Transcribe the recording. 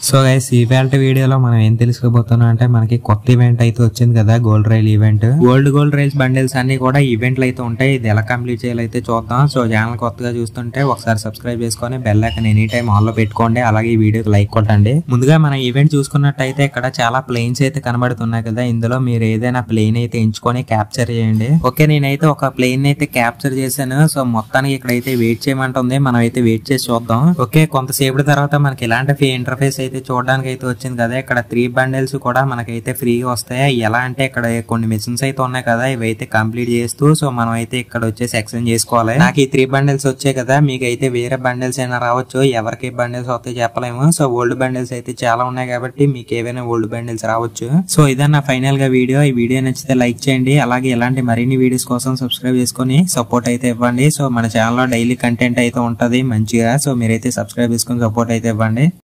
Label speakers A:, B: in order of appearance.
A: so guys ఈవేళ వీడియోలో మనం ఏం తెలుసుకోబోతున్నాం అంటే మనకి కొత్త ఈవెంట్ అయితే వచ్చింది కదా gold rail event gold gold rails bundles అన్ని కూడా ఈవెంట్లు అయితే ఉంటాయి ఇది ఎలా కంప్లీట్ చేయాలి అయితే చూద్దాం సో ఛానల్ కొత్తగా చూస్తుంటే ఒకసారి సబ్స్క్రైబ్ చేసుకొని bell icon any time on లో పెట్టుకోండి అలాగే ఈ వీడియోకి లైక్ కొట్టండి ముందుగా మన ఈవెంట్ చూసుకున్నట్టయితే ఇక్కడ చాలా ప్లేన్స్ అయితే కనబడుతున్నాయి కదా ఇందులో మీరు ఏదైనా ప్లేన్ అయితే ఎంచుకొని క్యాప్చర్ చేయండి ఓకే నేనైతే ఒక ప్లేన్ అయితే క్యాప్చర్ చేశాను సో మొత్తానికి ఇక్కడైతే వెయిట్ చేయమంటుంది మనం అయితే వెయిట్ చేసి చూద్దాం ఓకే కొంతసేపటి తర్వాత మనకి ఇలాంటి ఫీ ఇంటర్ఫేస్ అయితే చూడడానికి అయితే వచ్చింది కదా ఇక్కడ త్రీ బండిల్స్ కూడా మనకైతే ఫ్రీగా వస్తాయి ఎలా అంటే ఇక్కడ కొన్ని మిషన్స్ అయితే ఉన్నాయి కదా ఇవైతే కంప్లీట్ చేస్తూ సో మనం అయితే ఇక్కడ వచ్చేసి ఎక్స్చేంజ్ చేసుకోవాలి నాకు ఈ త్రీ బండిల్స్ వచ్చాయి కదా మీకు అయితే వేరే బండిల్స్ అయినా రావచ్చు ఎవరికి బండిల్స్ వస్తాయి చెప్పలేము సో ఓల్డ్ బండిల్స్ అయితే చాలా ఉన్నాయి కాబట్టి మీకు ఏవైనా ఓల్డ్ బండిల్స్ రావచ్చు సో ఇదన్న ఫైనల్ గా వీడియో ఈ వీడియో నచ్చితే లైక్ చేయండి అలాగే ఇలాంటి మరిన్ని వీడియోస్ కోసం సబ్స్క్రైబ్ చేసుకొని సపోర్ట్ అయితే ఇవ్వండి సో మన ఛానల్లో డైలీ కంటెంట్ అయితే ఉంటది మంచిగా సో మీరైతే సబ్స్క్రైబ్ చేసుకొని సపోర్ట్ అయితే ఇవ్వండి